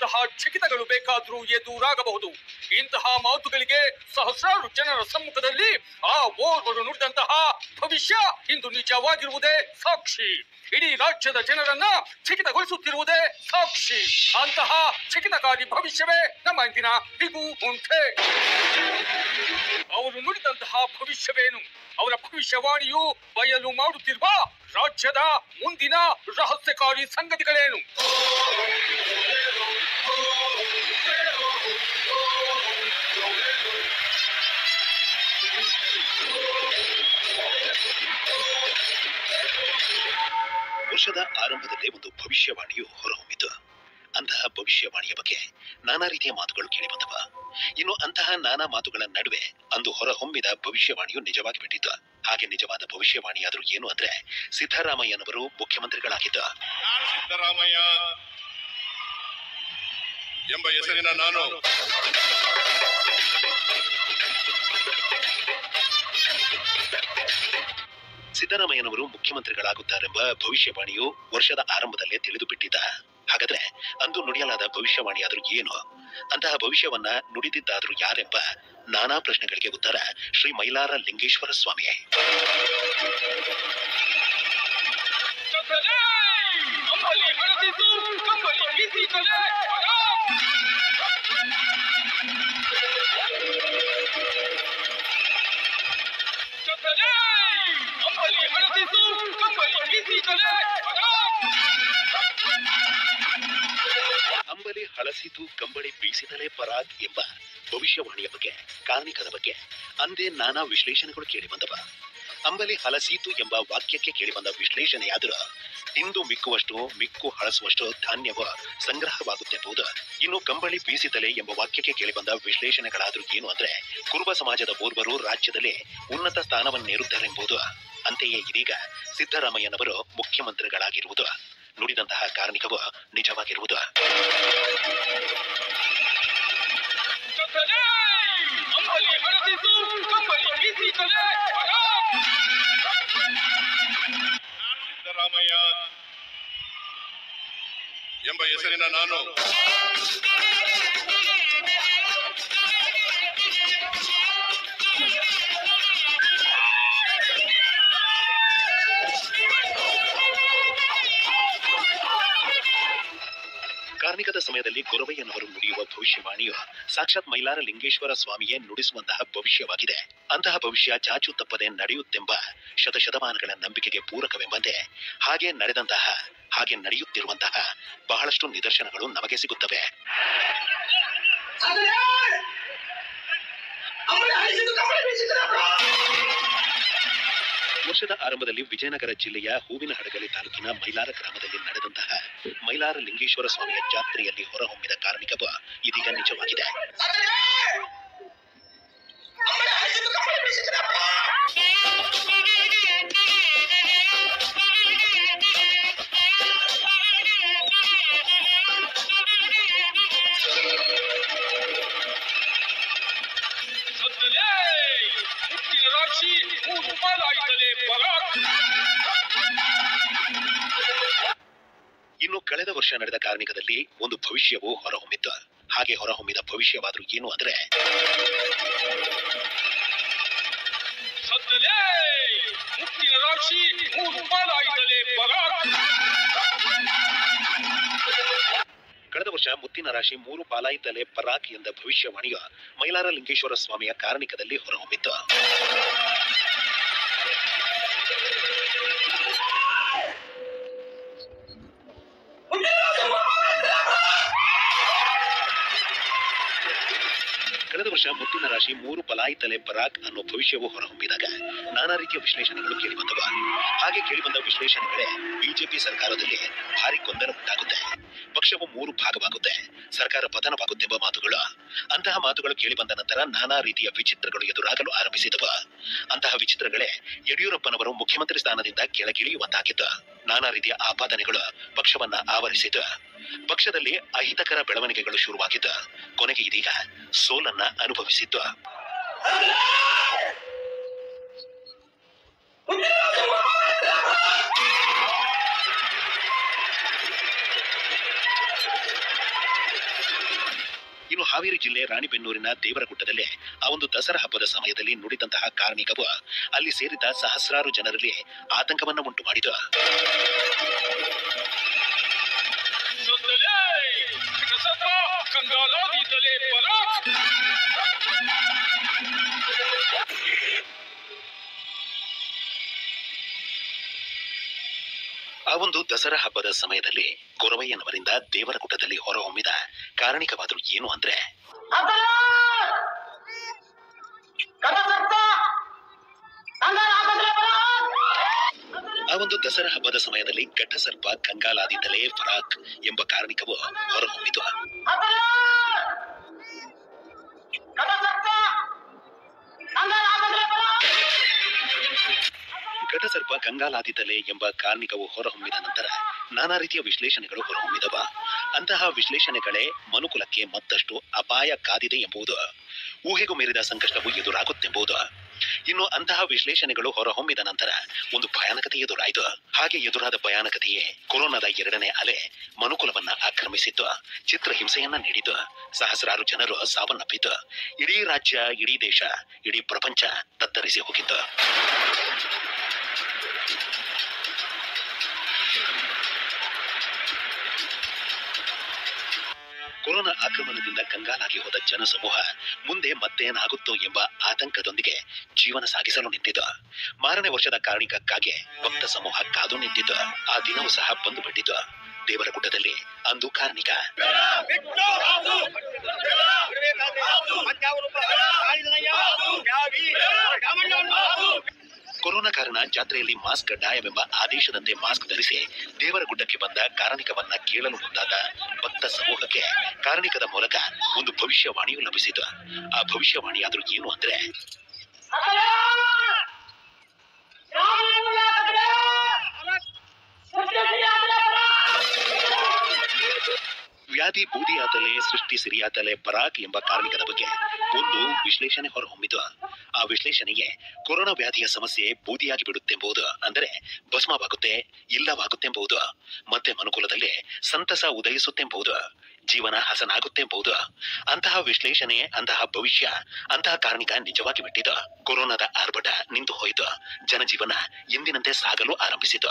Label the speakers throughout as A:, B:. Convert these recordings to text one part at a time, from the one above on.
A: ಎಂತಹ ಚಕಿತಗಳು ಬೇಕಾದ್ರೂ ಎದುರಾಗಬಹುದು ಇಂತಹ ಮಾತುಗಳಿಗೆ ಸಹಸ್ರಾರು ಜನರ ಸಮ್ಮುಖದಲ್ಲಿ ಆ ಓರ್ವರು ನುಡಿದಂತಹ ಭವಿಷ್ಯ ಇಂದು ನಿಜವಾಗಿರುವುದೇ ಸಾಕ್ಷಿ ಇಡೀ ರಾಜ್ಯದ ಜನರನ್ನ ಚಕಿತಗೊಳಿಸುತ್ತಿರುವುದೇ ಸಾಕ್ಷಿ ಅಂತಹ ಚಕಿತಕಾರಿ ಭವಿಷ್ಯವೇ ನಮ್ಮ ಇಂದಿನ ಬಿಗು ಮುಂತೆ ಅವರು ನುಡಿದಂತಹ ಭವಿಷ್ಯವೇನು ಅವರ ಭವಿಷ್ಯವಾಣಿಯು ಬಯಲು ಮಾಡುತ್ತಿರುವ ರಾಜ್ಯದ ಮುಂದಿನ ರಹಸ್ಯಕಾರಿ ಸಂಗತಿಗಳೇನು
B: ವರ್ಷದ ಆರಂಭದಲ್ಲೇ ಒಂದು ಭವಿಷ್ಯವಾಣಿಯು ಹೊರಹೊಮ್ಮಿತು ಅಂತಹ ಭವಿಷ್ಯವಾಣಿಯ ಬಗ್ಗೆ ನಾನಾ ರೀತಿಯ ಮಾತುಗಳು ಕೇಳಿಬಂದವ ಇನ್ನು ಅಂತಹ ನಾನಾ ಮಾತುಗಳ ನಡುವೆ ಅಂದು ಹೊರಹೊಮ್ಮಿದ ಭವಿಷ್ಯವಾಣಿಯು ನಿಜವಾಗಿ ಬಿಟ್ಟಿತ್ತು ಹಾಗೆ ನಿಜವಾದ ಭವಿಷ್ಯವಾಣಿಯಾದರೂ ಏನು ಅಂದ್ರೆ ಸಿದ್ದರಾಮಯ್ಯನವರು ಮುಖ್ಯಮಂತ್ರಿಗಳಾಗಿದ್ದ
C: ಸಿದ್ದರಾಮಯ್ಯ ಎಂಬ ಹೆಸರಿನ ನಾನು
B: ಸಿದ್ದರಾಮಯ್ಯನವರು ಮುಖ್ಯಮಂತ್ರಿಗಳಾಗುತ್ತಾರೆಂಬ ಭವಿಷ್ಯವಾಣಿಯು ವರ್ಷದ ಆರಂಭದಲ್ಲೇ ತಿಳಿದು ಬಿಟ್ಟಿದ್ದ ಹಾಗಾದ್ರೆ ಅಂದು ನುಡಿಯಲಾದ ಭವಿಷ್ಯವಾಣಿಯಾದರೂ ಏನು ಅಂತಹ ಭವಿಷ್ಯವನ್ನ ನುಡಿದಿದ್ದಾದ್ರೂ ಯಾರೆಂಬ ನಾನಾ ಪ್ರಶ್ನೆಗಳಿಗೆ ಉತ್ತರ ಶ್ರೀ ಮೈಲಾರ ಲಿಂಗೇಶ್ವರ ಸ್ವಾಮಿ
A: ಕಂಬಳಿ ಹಳದಿದ್ದು ಕಂಬಳಿ ಬೀಸಿದರೆ ಕಂಬಳಿ ಹಳದಿದ್ದು ಕಂಬಳಿ ಬೀಸಿದರೆ
B: ಅಂಬಲಿ ಹಳಸಿತು ಕಂಬಳಿ ಬೀಸಿದಲೇ ಪರಾಗ್ ಎಂಬ ಭವಿಷ್ಯವಾಣಿಯ ಬಗ್ಗೆ ಕಾರ್ಮಿಕದ ಬಗ್ಗೆ ಅಂದೇ ನಾನಾ ವಿಶ್ಲೇಷಣೆಗಳು ಕೇಳಿಬಂದವ ಅಂಬಲಿ ಹಲಸೀತು ಎಂಬ ವಾಕ್ಯಕ್ಕೆ ಕೇಳಿಬಂದ ವಿಶ್ಲೇಷಣೆಯಾದರೂ ಇಂದು ಮಿಕ್ಕುವಷ್ಟು ಮಿಕ್ಕು ಹಳಸುವಷ್ಟು ಧಾನ್ಯವ ಸಂಗ್ರಹವಾಗುತ್ತೆಂಬುದು ಇನ್ನು ಕಂಬಳಿ ಬೀಸಿದಲೆ ಎಂಬ ವಾಕ್ಯಕ್ಕೆ ಕೇಳಿಬಂದ ವಿಶ್ಲೇಷಣೆಗಳಾದರೂ ಏನು ಅಂದ್ರೆ ಕುರುಬ ಸಮಾಜದ ಓರ್ವರು ರಾಜ್ಯದಲ್ಲಿ ಉನ್ನತ ಸ್ಥಾನವನ್ನೇರುತ್ತಾರೆಂಬುದು ಅಂತೆಯೇ ಇದೀಗ ಸಿದ್ದರಾಮಯ್ಯನವರು ಮುಖ್ಯಮಂತ್ರಿಗಳಾಗಿರುವುದು ನುಡಿದಂತಹ ಕಾರ್ಮಿಕವು ನಿಜವಾಗಿರುವುದು
A: ಕಂಬಳಿ ಹಳದಿದ್ದು ಕಂಬಳಿ ಬೀಸಿದರೆ
C: ಸಿದ್ದರಾಮಯ್ಯ ಎಂಬ ಹೆಸರಿನ ನಾನು
B: ಕಾರ್ಮಿಕದ ಸಮಯದಲ್ಲಿ ಗೊರವಯ್ಯನವರು ನುಡಿಯುವ ಭವಿಷ್ಯವಾಣಿಯು ಸಾಕ್ಷಾತ್ ಮೈಲಾರ ಲಿಂಗೇಶ್ವರ ಸ್ವಾಮಿಯೇ ನುಡಿಸುವಂತಹ ಭವಿಷ್ಯವಾಗಿದೆ ಅಂತಹ ಭವಿಷ್ಯ ಚಾಚು ತಪ್ಪದೆ ನಡೆಯುತ್ತೆಂಬ ಶತಶತಮಾನಗಳ ನಂಬಿಕೆಗೆ ಪೂರಕವೆಂಬಂತೆ ಹಾಗೆ ನಡೆದಂತಹ ಹಾಗೆ ನಡೆಯುತ್ತಿರುವಂತಹ ಬಹಳಷ್ಟು ನಿದರ್ಶನಗಳು ನಮಗೆ ಸಿಗುತ್ತವೆ ವರ್ಷದ ಆರಂಭದಲ್ಲಿ ವಿಜಯನಗರ ಜಿಲ್ಲೆಯ ಹೂವಿನ ಹಡಗಲಿ ತಾಲೂಕಿನ ಮೈಲಾರ ಗ್ರಾಮದಲ್ಲಿ ನಡೆದಂತಹ ಮೈಲಾರ ಲಿಂಗೇಶ್ವರ ಸ್ವಾಮಿಯ ಜಾತ್ರೆಯಲ್ಲಿ ಹೊರಹೊಮ್ಮಿದ ಕಾರ್ಮಿಕವ ಇದೀಗ ನಿಜವಾಗಿದೆ
A: ಸತ್ತಲೇ ಮುತ್ತಿನ ರಾಶಿ ಮೂರು ಪಾಲಾಯಿತಲೇ ಪರಾಕ್
B: ಇನ್ನು ಕಳೆದ ವರ್ಷ ನಡೆದ ಕಾರ್ಮಿಕದಲ್ಲಿ ಒಂದು ಭವಿಷ್ಯವು ಹೊರಹೊಮ್ಮಿತ್ತು ಹಾಗೆ ಹೊರಹೊಮ್ಮಿದ ಭವಿಷ್ಯವಾದರೂ ಏನು ಅಂದ್ರೆ
A: ಸತ್ತಲೇ ಮುತ್ತಿನ ರಾಶಿ ಮೂರು ಪಾಲಾಯಿತಲೇ ಪರಾಕ್
B: ಕಳೆದ ವರ್ಷ ಮುತ್ತಿನ ರಾಶಿ ಮೂರು ಪಾಲಾಯಿತಲೆ ಪರಾಕ್ ಎಂದ ಭವಿಷ್ಯವಾಣಿಯು ಮೈಲಾರ ಲಿಂಗೇಶ್ವರ ಸ್ವಾಮಿಯ ಕಾರ್ಮಿಕದಲ್ಲಿ ಹೊರಹೊಮ್ಮಿತ್ತು ಕಳೆದ ವರ್ಷ ಮುತ್ತಿನ ರಾಶಿ ಮೂರು ಪಲಾಯಿತಲೆ ಪರಾಕ್ ಅನ್ನೋ ಭವಿಷ್ಯವು ಹೊರಹೊಮ್ಮಿದಾಗ ನಾನಾ ರೀತಿಯ ವಿಶ್ಲೇಷಣೆಗಳು ಕೇಳಿಬಂದವ ಹಾಗೆ ಕೇಳಿಬಂದ ವಿಶ್ಲೇಷಣೆಗಳೇ ಬಿಜೆಪಿ ಸರ್ಕಾರದಲ್ಲಿ ಭಾರಿ ಗೊಂದಲ ಉಂಟಾಗುತ್ತೆ ಪಕ್ಷವು ಮೂರು ಭಾಗವಾಗುತ್ತೆ ಸರ್ಕಾರ ಪತನವಾಗುತ್ತೆಂಬ ಮಾತುಗಳು ಅಂತಹ ಮಾತುಗಳು ಕೇಳಿಬಂದ ನಂತರ ನಾನಾ ರೀತಿಯ ವಿಚಿತ್ರಗಳು ಎದುರಾಗಲು ಆರಂಭಿಸಿದವು ಅಂತಹ ವಿಚಿತ್ರಗಳೇ ಯಡಿಯೂರಪ್ಪನವರು ಮುಖ್ಯಮಂತ್ರಿ ಸ್ಥಾನದಿಂದ ಕೆಳಗಿಳಿಯುವಂತಾಗಿತ್ತು ನಾನಾ ರೀತಿಯ ಆಪಾದನೆಗಳು ಪಕ್ಷವನ್ನ ಆವರಿಸಿತು ಪಕ್ಷದಲ್ಲಿ ಅಹಿತಕರ ಬೆಳವಣಿಗೆಗಳು ಶುರುವಾಗಿದ್ದು ಕೊನೆಗೆ ಇದೀಗ ಸೋಲನ್ನ ಅನುಭವಿಸಿದ್ದು ಇನ್ನು ಹಾವೇರಿ ಜಿಲ್ಲೆ ರಾಣಿಬೆನ್ನೂರಿನ ದೇವರಗುಟ್ಟದಲ್ಲಿ ಆ ಒಂದು ದಸರಾ ಹಬ್ಬದ ಸಮಯದಲ್ಲಿ ನುಡಿದಂತಹ ಕಾರ್ಮಿಕವು ಅಲ್ಲಿ ಸೇರಿದ ಸಹಸ್ರಾರು ಜನರಲ್ಲಿ ಆತಂಕವನ್ನ ಉಂಟು ಮಾಡಿತು
A: ನುದ್ದಲೇ, ಕಸಪ, ಕಂಗಾಲಾದೀತಲೇ ಪರಾಕ್.
B: ಆ ಒಂದು ದಸರಾ ಹಬ್ಬದ ಸಮಯದಲ್ಲಿ ಗೊರವಯ್ಯನವರಿಂದ ದೇವರಗುಟ್ಟದಲ್ಲಿ ಹೊರಹೊಮ್ಮಿದ ಕಾರಣಿಕವಾದ್ರು ಏನು ಅಂದ್ರೆ ಆ ಒಂದು ದಸರಾ ಹಬ್ಬದ ಸಮಯದಲ್ಲಿ ಘಟ್ಟಸರ್ಪ ಕಂಗಾಲಾದಿದ್ದಲೇ ಫರಾಕ್ ಎಂಬ ಕಾರಣಿಕವು ಹೊರಹೊಮ್ಮಿತು ಘಟಸರ್ಪ ಕಂಗಾಲಾದಿದ್ದಲೇ ಎಂಬ ಕಾರಣಿಕವು ಹೊರಹೊಮ್ಮಿದ ನಂತರ ನಾನಾ ರೀತಿಯ ವಿಶ್ಲೇಷಣೆಗಳು ಹೊರಹೊಮ್ಮಿದವ ಅಂತಹ ವಿಶ್ಲೇಷಣೆಗಳೇ ಮನುಕುಲಕ್ಕೆ ಮತ್ತಷ್ಟು ಅಪಾಯ ಕಾದಿದೆ ಎಂಬುದು ಊಹೆಗೂ ಮೀರಿದ ಸಂಕಷ್ಟವು ಎದುರಾಗುತ್ತೆಂಬುದು ಇನ್ನು ಅಂತಹ ವಿಶ್ಲೇಷಣೆಗಳು ಹೊರಹೊಮ್ಮಿದ ನಂತರ ಒಂದು ಭಯಾನಕತೆ ಎದುರಾಯಿತು ಹಾಗೆ ಎದುರಾದ ಭಯಾನಕತೆಯೇ ಕೊರೋನಾದ ಎರಡನೇ ಅಲೆ ಮನುಕುಲವನ್ನ ಆಕ್ರಮಿಸಿದ್ದು ಚಿತ್ರಹಿಂಸೆಯನ್ನ ನೀಡಿತು ಸಹಸ್ರಾರು ಜನರು ಸಾವನ್ನಪ್ಪಿತು ಇಡೀ ರಾಜ್ಯ ಇಡೀ ದೇಶ ಇಡೀ ಪ್ರಪಂಚ ತತ್ತರಿಸಿ ಹೋಗಿತ್ತು ಕೊರೋನಾ ಆಕ್ರಮಣದಿಂದ ಕಂಗಾಲಾಗಿ ಹೋದ ಜನಸಮೂಹ ಮುಂದೆ ಮತ್ತೇನಾಗುತ್ತೋ ಎಂಬ ಆತಂಕದೊಂದಿಗೆ ಜೀವನ ಸಾಗಿಸಲು ನಿಂತಿತು ಮಾರನೇ ವರ್ಷದ ಕಾರಣಿಕಕ್ಕಾಗಿ ಭಕ್ತ ಸಮೂಹ ಕಾದು ನಿಂತಿತು ಆ ದಿನವೂ ಸಹ ಬಂದು ಬಿಟ್ಟಿತು ದೇವರಗುಡ್ಡದಲ್ಲಿ ಅಂದು ಕಾರ್ಣಿಕ ಕೊರೋನಾ ಕಾರಣ ಜಾತ್ರೆಯಲ್ಲಿ ಮಾಸ್ಕ್ ಕಡ್ಡಾಯವೆಂಬ ಆದೇಶದಂತೆ ಮಾಸ್ಕ್ ಧರಿಸಿ ದೇವರಗುಡ್ಡಕ್ಕೆ ಬಂದ ಕಾರಣಿಕವನ್ನ ಕೇಳಲು ಮುಂದಾದ ಭಕ್ತ ಸಮೂಹಕ್ಕೆ ಕಾರಣಿಕದ ಮೂಲಕ ಒಂದು ಭವಿಷ್ಯವಾಣಿಯು ಲಭಿಸಿತು ಆ ಭವಿಷ್ಯವಾಣಿಯಾದ್ರೂ ಏನು ಅಂದ್ರೆ ವ್ಯಾಧಿ ಬೂದಿಯಾತಲೆ ಸೃಷ್ಟಿ ಸಿರಿಯಾತಲೆ ಪರಾಕ್ ಎಂಬ ಕಾರ್ಮಿಕದ ಬಗ್ಗೆ ಒಂದು ವಿಶ್ಲೇಷಣೆ ಹೊರಹೊಮ್ಮಿತು ಆ ವಿಶ್ಲೇಷಣೆಗೆ ಕೊರೋನಾ ವ್ಯಾಧಿಯ ಸಮಸ್ಯೆ ಬೂದಿಯಾಗಿ ಬಿಡುತ್ತೆಂಬುದು ಅಂದರೆ ಭಸ್ಮವಾಗುತ್ತೆ ಇಲ್ಲವಾಗುತ್ತೆಂಬುದು ಮತ್ತೆ ಮನುಕುಲದಲ್ಲಿ ಸಂತಸ ಉದಯಿಸುತ್ತೆಂಬುದು ಜೀವನ ಹಸನಾಗುತ್ತೆಂಬುದು ಅಂತಹ ವಿಶ್ಲೇಷಣೆ ಅಂತಹ ಭವಿಷ್ಯ ಅಂತಹ ಕಾರ್ಣಿಕ ನಿಜವಾಗಿ ಬಿಟ್ಟಿತು ಕೊರೋನಾದ ಆರ್ಭಟ ನಿಂತು ಹೋಯಿತು ಜನಜೀವನ ಎಂದಿನಂತೆ ಸಾಗಲು ಆರಂಭಿಸಿತು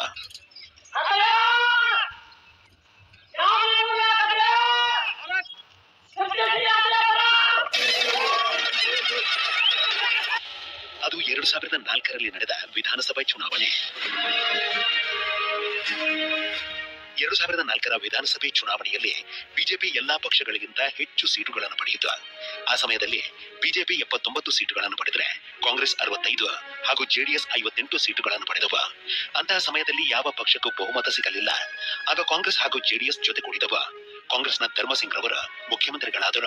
B: ಅದು ಎರಡು ಸಾವಿರದ ನಾಲ್ಕರಲ್ಲಿ ನಡೆದ ವಿಧಾನಸಭೆ ಚುನಾವಣೆ ಎರಡು ಸಾವಿರದ ನಾಲ್ಕರ ವಿಧಾನಸಭೆ ಚುನಾವಣೆಯಲ್ಲಿ ಬಿಜೆಪಿ ಎಲ್ಲಾ ಪಕ್ಷಗಳಿಗಿಂತ ಹೆಚ್ಚು ಸೀಟುಗಳನ್ನು ಪಡೆಯಿತು ಆ ಸಮಯದಲ್ಲಿ ಬಿಜೆಪಿ ಎಪ್ಪತ್ತೊಂಬತ್ತು ಸೀಟುಗಳನ್ನು ಪಡೆದರೆ ಕಾಂಗ್ರೆಸ್ ಅರವತ್ತೈದು ಹಾಗೂ ಜೆಡಿಎಸ್ ಐವತ್ತೆಂಟು ಸೀಟುಗಳನ್ನು ಪಡೆದವು ಅಂತಹ ಸಮಯದಲ್ಲಿ ಯಾವ ಪಕ್ಷಕ್ಕೂ ಬಹುಮತ ಸಿಗಲಿಲ್ಲ ಆಗ ಕಾಂಗ್ರೆಸ್ ಹಾಗೂ ಜೆಡಿಎಸ್ ಜೊತೆಗೂಡಿದವು ಕಾಂಗ್ರೆಸ್ನ ಧರ್ಮಸಿಂಗ್ ರವರು ಮುಖ್ಯಮಂತ್ರಿಗಳಾದರು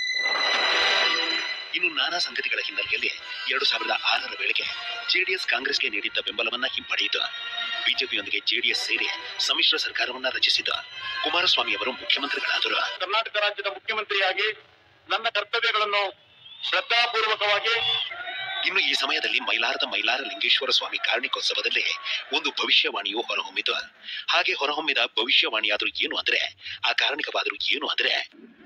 B: ಇನ್ನು ನಾನಾ ಸಂಗತಿಗಳ ಹಿನ್ನೆಲೆಯಲ್ಲಿ ಎರಡು ಸಾವಿರದ ಆರರ ವೇಳೆಗೆ ಜೆಡಿಎಸ್ ಕಾಂಗ್ರೆಸ್ಗೆ ನೀಡಿದ್ದ ಬೆಂಬಲವನ್ನ ಹಿಂಪಡೆಯಿತು ಬಿಜೆಪಿಯೊಂದಿಗೆ ಜೆಡಿಎಸ್ ಸೇರಿ ಸಮ್ಮಿಶ್ರ ಸರ್ಕಾರವನ್ನ ರಚಿಸಿತು ಕುಮಾರಸ್ವಾಮಿ ಅವರು ಮುಖ್ಯಮಂತ್ರಿಗಳಾದರು
C: ಕರ್ನಾಟಕ ರಾಜ್ಯದ ಮುಖ್ಯಮಂತ್ರಿಯಾಗಿ ನನ್ನ ಕರ್ತವ್ಯಗಳನ್ನು ಶ್ರದ್ಧಾಪೂರ್ವಕವಾಗಿ
B: ಇನ್ನು ಈ ಸಮಯದಲ್ಲಿ ಮೈಲಾರದ ಮೈಲಾರ ಲಿಂಗೇಶ್ವರ ಸ್ವಾಮಿ ಕಾರ್ಣಿಕೋತ್ಸವದಲ್ಲಿ ಒಂದು ಭವಿಷ್ಯವಾಣಿಯು ಹೊರಹೊಮ್ಮಿತು ಹಾಗೆ ಹೊರಹೊಮ್ಮಿದ ಭವಿಷ್ಯವಾಣಿಯಾದ್ರೂ ಏನು ಅಂದ್ರೆ ಆ ಕಾರಣಿಕವಾದ್ರೂ ಏನು ಅಂದ್ರೆ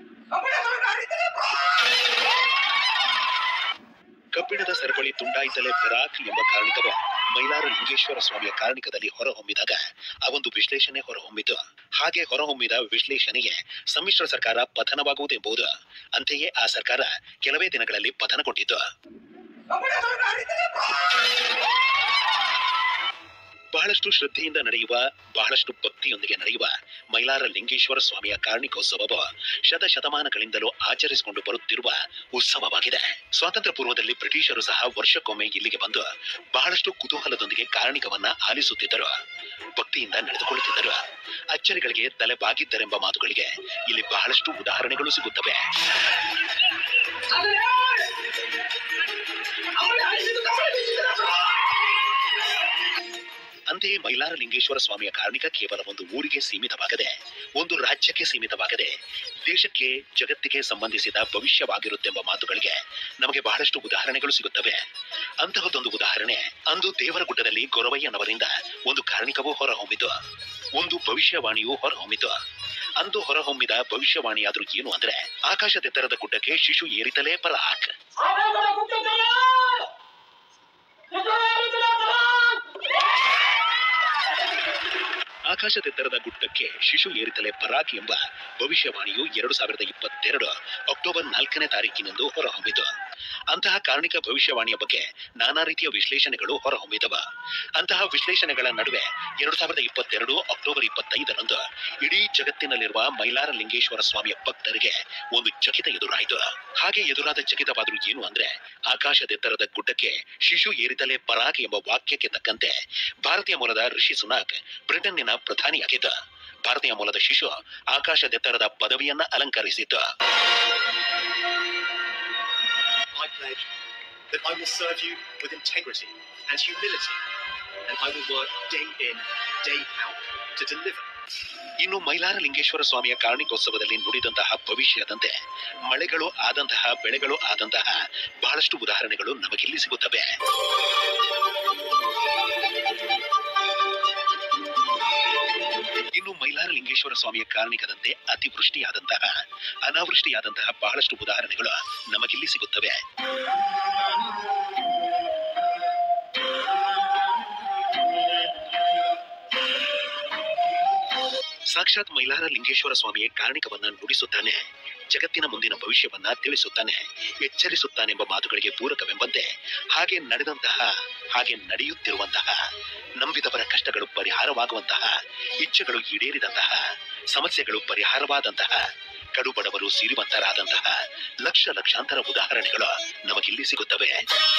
B: ಕಬ್ಬಿಣದ ಸರಪಳಿ ತುಂಡಾಯಿತಲೇ ಫರಾಕ್ ಎಂಬ ಕಾರಣಿಕವು ಮೈಲಾರ ಲಿಂಗೇಶ್ವರ ಸ್ವಾಮಿಯ ಕಾರಣಿಕದಲ್ಲಿ ಹೊರಹೊಮ್ಮಿದಾಗ ಆ ಒಂದು ವಿಶ್ಲೇಷಣೆ ಹೊರಹೊಮ್ಮಿತು ಹಾಗೆ ಹೊರಹೊಮ್ಮಿದ ವಿಶ್ಲೇಷಣೆಗೆ ಸಮ್ಮಿಶ್ರ ಸರ್ಕಾರ ಪತನವಾಗುವುದೆಂಬುದು ಅಂತೆಯೇ ಆ ಸರ್ಕಾರ ಕೆಲವೇ ದಿನಗಳಲ್ಲಿ ಪತನಗೊಂಡಿತು ಬಹಳಷ್ಟು ಶ್ರದ್ಧೆಯಿಂದ ನಡೆಯುವ ಬಹಳಷ್ಟು ಭಕ್ತಿಯೊಂದಿಗೆ ನಡೆಯುವ ಮೈಲಾರ ಲಿಂಗೇಶ್ವರ ಸ್ವಾಮಿಯ ಕಾರ್ಣಿಕೋತ್ಸವವು ಶತಶತಮಾನಗಳಿಂದಲೂ ಆಚರಿಸಿಕೊಂಡು ಬರುತ್ತಿರುವ ಉತ್ಸವವಾಗಿದೆ ಸ್ವಾತಂತ್ರ್ಯ ಪೂರ್ವದಲ್ಲಿ ಬ್ರಿಟಿಷರು ಸಹ ವರ್ಷಕ್ಕೊಮ್ಮೆ ಇಲ್ಲಿಗೆ ಬಂದು ಬಹಳಷ್ಟು ಕುತೂಹಲದೊಂದಿಗೆ ಕಾರಣಿಕವನ್ನ ಆಲಿಸುತ್ತಿದ್ದರು ಭಕ್ತಿಯಿಂದ ನಡೆದುಕೊಳ್ಳುತ್ತಿದ್ದರು ಅಚ್ಚರಿಗಳಿಗೆ ತಲೆ ಬಾಗಿದ್ದರೆಂಬ ಮಾತುಗಳಿಗೆ ಇಲ್ಲಿ ಬಹಳಷ್ಟು ಉದಾಹರಣೆಗಳು ಸಿಗುತ್ತವೆ ಅಂತೆಯೇ ಮೈಲಾರ ಲಿಂಗೇಶ್ವರ ಸ್ವಾಮಿಯ ಕಾರಣಿಕ ಕೇವಲ ಒಂದು ಊರಿಗೆ ಸೀಮಿತವಾಗದೆ ಒಂದು ರಾಜ್ಯಕ್ಕೆ ಸೀಮಿತವಾಗದೆ ದೇಶಕ್ಕೆ ಜಗತ್ತಿಗೆ ಸಂಬಂಧಿಸಿದ ಭವಿಷ್ಯವಾಗಿರುತ್ತೆಂಬ ಮಾತುಗಳಿಗೆ ನಮಗೆ ಬಹಳಷ್ಟು ಉದಾಹರಣೆಗಳು ಸಿಗುತ್ತವೆ ಅಂತಹದೊಂದು ಉದಾಹರಣೆ ಅಂದು ದೇವರಗುಡ್ಡದಲ್ಲಿ ಗೊರವಯ್ಯನವರಿಂದ ಒಂದು ಕಾರಣಿಕವೂ ಹೊರಹೊಮ್ಮಿತು ಒಂದು ಭವಿಷ್ಯವಾಣಿಯೂ ಹೊರಹೊಮ್ಮಿತು ಅಂದು ಹೊರಹೊಮ್ಮಿದ ಭವಿಷ್ಯವಾಣಿಯಾದ್ರೂ ಏನು ಅಂದ್ರೆ ಆಕಾಶದೆತ್ತರದ ಗುಡ್ಡಕ್ಕೆ ಶಿಶು ಏರಿತಲೇ ಪರಾಕ್ ಆಕಾಶದೆತ್ತರದ ಗುಡ್ಡಕ್ಕೆ ಶಿಶು ಏರಿತಲೇ ಪರಾಕ್ ಎಂಬ ಭವಿಷ್ಯವಾಣಿಯು ಎರಡು ಸಾವಿರದ ಇಪ್ಪತ್ತೆರಡು ಅಕ್ಟೋಬರ್ ನಾಲ್ಕನೇ ತಾರೀಕಿನಂದು ಹೊರಹೊಮ್ಮಿತು ಅಂತಹ ಕಾರ್ಣಿಕ ಭವಿಷ್ಯವಾಣಿಯ ಬಗ್ಗೆ ನಾನಾ ರೀತಿಯ ವಿಶ್ಲೇಷಣೆಗಳು ಹೊರಹೊಮ್ಮಿದವ ಅಂತಹ ವಿಶ್ಲೇಷಣೆಗಳ ನಡುವೆ ಎರಡು ಸಾವಿರದ ಇಪ್ಪತ್ತೆರಡು ಅಕ್ಟೋಬರ್ ಇಪ್ಪತ್ತೈದರಂದು ಇಡೀ ಜಗತ್ತಿನಲ್ಲಿರುವ ಮೈಲಾರ ಲಿಂಗೇಶ್ವರ ಸ್ವಾಮಿಯ ಭಕ್ತರಿಗೆ ಒಂದು ಚಕಿತ ಎದುರಾಯಿತು ಹಾಗೆ ಎದುರಾದ ಚಕಿತವಾದರೂ ಏನು ಅಂದ್ರೆ ಆಕಾಶದೆತ್ತರದ ಗುಡ್ಡಕ್ಕೆ ಶಿಶು ಏರಿತಲೇ ಪರಾಕ್ ಎಂಬ ವಾಕ್ಯಕ್ಕೆ ತಕ್ಕಂತೆ ಭಾರತೀಯ ಮೂಲದ ಋಷಿ ಸುನಾಕ್ ಬ್ರಿಟನ್ನಿನ ಪ್ರಧಾನಿಯಾಗಿದ್ದ ಭಾರತೀಯ ಮೂಲದ ಶಿಶು ಆಕಾಶದೆತ್ತರದ ಪದವಿಯನ್ನ ಅಲಂಕರಿಸಿದ್ದ
D: I pledge that I will serve you with integrity and humility, and I will work day in, day out to deliver
B: ಇನ್ನು ಮೈಲಾರ ಲಿಂಗೇಶ್ವರ ಸ್ವಾಮಿಯ ಕಾರ್ಣಿಕೋತ್ಸವದಲ್ಲಿ ನುಡಿದಂತಹ ಭವಿಷ್ಯದಂತೆ ಮಳೆಗಳು ಆದಂತಹ ಬೆಳೆಗಳು ಆದಂತಹ ಬಹಳಷ್ಟು ಉದಾಹರಣೆಗಳು ನಮಗಿಲ್ಲಿ ಸಿಗುತ್ತವೆ ಇನ್ನು ಮೈಲಾರ ಲಿಂಗೇಶ್ವರ ಸ್ವಾಮಿಯ ಕಾರಣಿಕದಂತೆ ಅತಿವೃಷ್ಟಿಯಾದಂತಹ ಅನಾವೃಷ್ಟಿಯಾದಂತಹ ಬಹಳಷ್ಟು ಉದಾಹರಣೆಗಳು ನಮಗಿಲ್ಲಿ ಸಿಗುತ್ತವೆ ಸಾಕ್ಷಾತ್ ಮೈಲಾರ ಲಿಂಗೇಶ್ವರ ಸ್ವಾಮಿಯೇ ಕಾರಣಿಕವನ್ನ ನುಡಿಸುತ್ತಾನೆ ಜಗತ್ತಿನ ಮುಂದಿನ ಭವಿಷ್ಯವನ್ನ ತಿಳಿಸುತ್ತಾನೆ ಎಚ್ಚರಿಸುತ್ತಾನೆಂಬ ಮಾತುಗಳಿಗೆ ಪೂರಕವೆಂಬಂತೆ ಹಾಗೆ ನಡೆದಂತಹ ಹಾಗೆ ನಡೆಯುತ್ತಿರುವಂತಹ ನಂಬಿದವರ ಕಷ್ಟಗಳು ಪರಿಹಾರವಾಗುವಂತಹ ಇಚ್ಛೆಗಳು ಈಡೇರಿದಂತಹ ಸಮಸ್ಯೆಗಳು ಪರಿಹಾರವಾದಂತಹ ಕಡುಬಡವರು ಸಿರಿವಂತರಾದಂತಹ ಲಕ್ಷ ಲಕ್ಷಾಂತರ ಉದಾಹರಣೆಗಳು ನಮಗಿಲ್ಲಿ ಸಿಗುತ್ತವೆ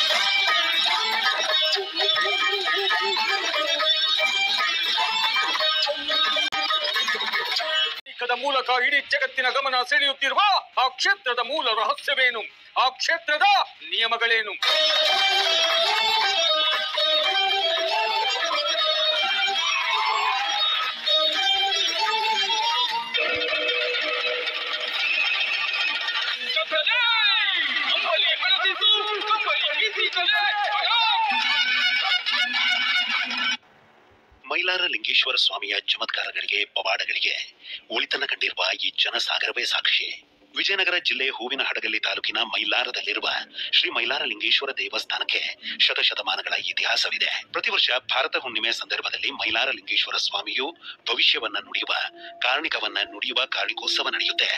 A: ದ ಮೂಲಕ ಇಡೀ ಜಗತ್ತಿನ ಗಮನ ಸೆಳೆಯುತ್ತಿರುವ ಆ ಕ್ಷೇತ್ರದ ಮೂಲ ರಹಸ್ಯವೇನು ಆ ಕ್ಷೇತ್ರದ ನಿಯಮಗಳೇನು ಕಂಬಳಿ ಹಳದಿದ್ದು ಕಂಬಳಿ ಬೀಸಿದಲೇ
B: ಮೈಲಾರ ಲಿಂಗೇಶ್ವರ ಸ್ವಾಮಿಯ ಚಮತ್ಕಾರಗಳಿಗೆ ಪವಾಡಗಳಿಗೆ ಒಳಿತನ ಕಂಡಿರುವ ಈ ಜನಸಾಗರವೇ ಸಾಕ್ಷಿ ವಿಜಯನಗರ ಜಿಲ್ಲೆ ಹೂವಿನ ಹಡಗಲಿ ತಾಲೂಕಿನ ಮೈಲಾರದಲ್ಲಿರುವ ಶ್ರೀ ಮೈಲಾರ ಲಿಂಗೇಶ್ವರ ದೇವಸ್ಥಾನಕ್ಕೆ ಶತಶತಮಾನಗಳ ಇತಿಹಾಸವಿದೆ ಪ್ರತಿ ವರ್ಷ ಭಾರತ ಹುಣ್ಣಿಮೆ ಸಂದರ್ಭದಲ್ಲಿ ಮೈಲಾರ ಲಿಂಗೇಶ್ವರ ಸ್ವಾಮಿಯು ಭವಿಷ್ಯವನ್ನ ನುಡಿಯುವ ಕಾರ್ಣಿಕವನ್ನ ನುಡಿಯುವ ಕಾರ್ಣಿಕೋತ್ಸವ ನಡೆಯುತ್ತೆ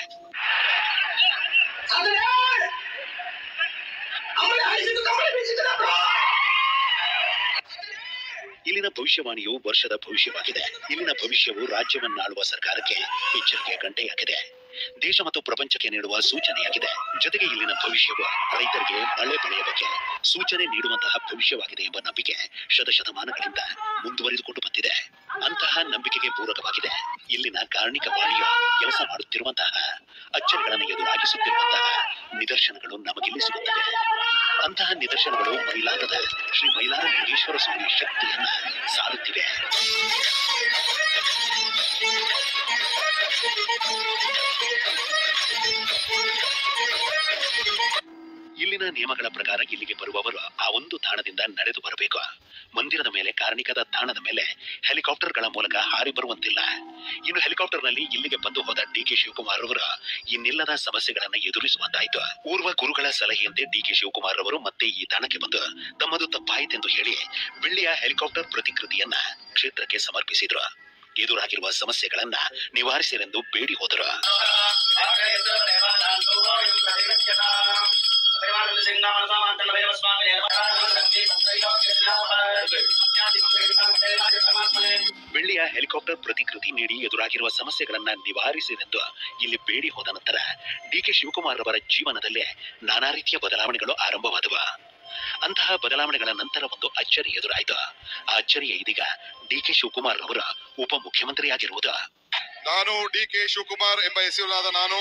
B: ಇಲ್ಲಿನ ಭವಿಷ್ಯವಾಣಿಯು ವರ್ಷದ ಭವಿಷ್ಯವಾಗಿದೆ ಇಲ್ಲಿನ ಭವಿಷ್ಯವು ರಾಜ್ಯವನ್ನಾಳುವ ಸರ್ಕಾರಕ್ಕೆ ಎಚ್ಚರಿಕೆಯ ಗಂಟೆಯಾಗಿದೆ ದೇಶ ಮತ್ತು ಪ್ರಪಂಚಕ್ಕೆ ನೀಡುವ ಸೂಚನೆಯಾಗಿದೆ ಜೊತೆಗೆ ಇಲ್ಲಿನ ಭವಿಷ್ಯವು ರೈತರಿಗೆ ಮಳೆ ಬೆಳೆಯ ಬಗ್ಗೆ ಸೂಚನೆ ನೀಡುವಂತಹ ಭವಿಷ್ಯವಾಗಿದೆ ಎಂಬ ನಂಬಿಕೆ ಶತಶತಮಾನಗಳಿಂದ ಮುಂದುವರಿದುಕೊಂಡು ಬಂದಿದೆ ಅಂತಹ ನಂಬಿಕೆಗೆ ಪೂರಕವಾಗಿದೆ ಇಲ್ಲಿನ ಕಾರ್ಣಿಕ ವಾಣಿಯು ಕೆಲಸ ಮಾಡುತ್ತಿರುವಂತಹ ಅಚ್ಚರಿಗಳನ್ನು ಎದುರಾಗಿಸುತ್ತಿರುವಂತಹ ನಿದರ್ಶನಗಳು ನಮಗಿಲ್ಲಿ ಸಿಗುತ್ತವೆ ಅಂತಹ ನಿದರ್ಶನಗಳು ಮೈಲಾರದ ಶ್ರೀ ಮೈಲಾರ ಲಿಂಗೇಶ್ವರ ಸ್ವಾಮಿ ಶಕ್ತಿಯನ್ನ ಸಾರುತ್ತಿವೆ ಇಲ್ಲಿನ ನಿಯಮಗಳ ಪ್ರಕಾರ ಇಲ್ಲಿಗೆ ಬರುವವರು ಆ ಒಂದು ತಾಣದಿಂದ ನಡೆದು ಬರಬೇಕು ಮಂದಿರದ ಮೇಲೆ ಕಾರ್ಣಿಕದ ತಾಣದ ಮೇಲೆ ಹೆಲಿಕಾಪ್ಟರ್ಗಳ ಮೂಲಕ ಹಾರಿ ಬರುವಂತಿಲ್ಲ ಇನ್ನು ಹೆಲಿಕಾಪ್ಟರ್ನಲ್ಲಿ ಇಲ್ಲಿಗೆ ಬಂದು ಹೋದ ಡಿ ಕೆ ಶಿವಕುಮಾರ್ ಅವರು ಇನ್ನಿಲ್ಲದ ಸಮಸ್ಯೆಗಳನ್ನ ಎದುರಿಸುವಂತಾಯ್ತು ಊರ್ವ ಗುರುಗಳ ಸಲಹೆಯಂತೆ ಡಿ ಕೆ ಶಿವಕುಮಾರ್ ಅವರು ಮತ್ತೆ ಈ ತಾಣಕ್ಕೆ ಬಂದು ತಮ್ಮದು ತಪ್ಪಾಯಿತೆಂದು ಹೇಳಿ ಬೆಳ್ಳಿಯ ಹೆಲಿಕಾಪ್ಟರ್ ಪ್ರತಿಕೃತಿಯನ್ನ ಕ್ಷೇತ್ರಕ್ಕೆ ಸಮರ್ಪಿಸಿದ್ರು ಎದುರಾಗಿರುವ ಸಮಸ್ಯೆಗಳನ್ನ ನಿವಾರಿಸಿರೆಂದು ಬೇಡಿ ಹೋದರು ಬೆಳ್ಳಿಯ ಹೆಲಿಕಾಪ್ಟರ್ ಪ್ರತಿಕೃತಿ ನೀಡಿ ಎದುರಾಗಿರುವ ಸಮಸ್ಯೆಗಳನ್ನ ನಿವಾರಿಸಿರೆಂದು ಇಲ್ಲಿ ಬೇಡಿ ಹೋದ ನಂತರ ಡಿ ಕೆ ಶಿವಕುಮಾರ್ ಅವರ ಜೀವನದಲ್ಲೇ ನಾನಾ ರೀತಿಯ ಬದಲಾವಣೆಗಳು ಆರಂಭವಾದವು ಅಂತಹ ಬದಲಾವಣೆಗಳ ನಂತರ ಒಂದು ಅಚ್ಚರಿ ಎದುರಾಯಿತು ಆ ಅಚ್ಚರಿಯ ಇದೀಗ ಡಿ ಕೆ ಶಿವಕುಮಾರ್ ಅವರ ಉಪಮುಖ್ಯಮಂತ್ರಿಯಾಗಿರುವುದು
E: ನಾನು ಡಿ ಕೆ ಶಿವಕುಮಾರ್ ಎಂಬ ಹೆಸರಿನಾದ ನಾನು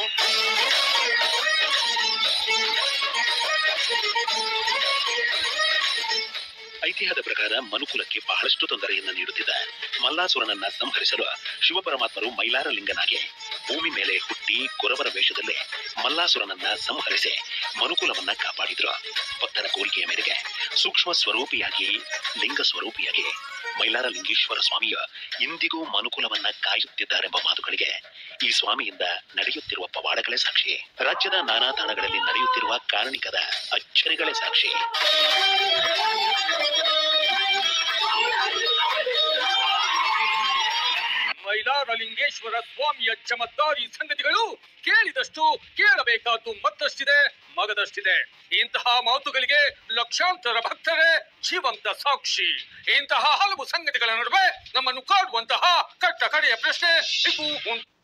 B: ಐತಿಹ್ಯದ ಪ್ರಕಾರ ಮನುಕುಲಕ್ಕೆ ಬಹಳಷ್ಟು ತೊಂದರೆಯನ್ನ ನೀಡುತ್ತಿದ್ದ ಮಲ್ಲಾಸುರನನ್ನ ಸಂಹರಿಸಲು ಶಿವಪರಮಾತ್ಮರು ಮೈಲಾರ ಲಿಂಗನಾಗಿ ಭೂಮಿ ಮೇಲೆ ಹುಟ್ಟಿ ಕೊರವರ ವೇಷದಲ್ಲೇ ಮಲ್ಲಾಸುರನನ್ನ ಸಂಹರಿಸಿ ಮನುಕುಲವನ್ನ ಕಾಪಾಡಿದ್ರು ಭಕ್ತರ ಕೋರಿಕೆಯ ಮೇರೆಗೆ ಸೂಕ್ಷ್ಮ ಸ್ವರೂಪಿಯಾಗಿ ಲಿಂಗ ಸ್ವರೂಪಿಯಾಗಿ ಮೈಲಾರ ಲಿಂಗೇಶ್ವರ ಸ್ವಾಮಿಯ ಇಂದಿಗೂ ಮನುಕುಲವನ್ನ ಕಾಯುತ್ತಿದ್ದಾರೆಂಬ ಮಾತುಗಳಿಗೆ ಈ ಸ್ವಾಮಿಯಿಂದ ನಡೆಯುತ್ತಿರುವ ಪವಾಡಗಳೇ ಸಾಕ್ಷಿ ರಾಜ್ಯದ ನಾನಾ ತಾಣಗಳಲ್ಲಿ ನಡೆಯುತ್ತಿರುವ ಕಾರಣಿಕದ ಅಚ್ಚರಿಗಳೇ ಸಾಕ್ಷಿ
A: ಮೈಲಾರಲಿಂಗೇಶ್ವರ ಸ್ವಾಮಿಯ ಚಮತ್ಕಾರಿ ಸಂಗತಿಗಳು ಕೇಳಿದಷ್ಟು ಕೇಳಬೇಕಾದ್ದು ಮತ್ತಷ್ಟಿದೆ ಮಗದಷ್ಟಿದೆ ಇಂತಹ ಮಾತುಗಳಿಗೆ ಲಕ್ಷಾಂತರ ಭಕ್ತರೇ ಜೀವಂತ ಸಾಕ್ಷಿ ಇಂತಹ ಹಲವು ಸಂಗತಿಗಳ ನಡುವೆ ನಮ್ಮನ್ನು ಕಾಡುವಂತಹ ಕಟ್ಟ ಕಡೆಯ ಪ್ರಶ್ನೆ ಇದು ಉಂಟು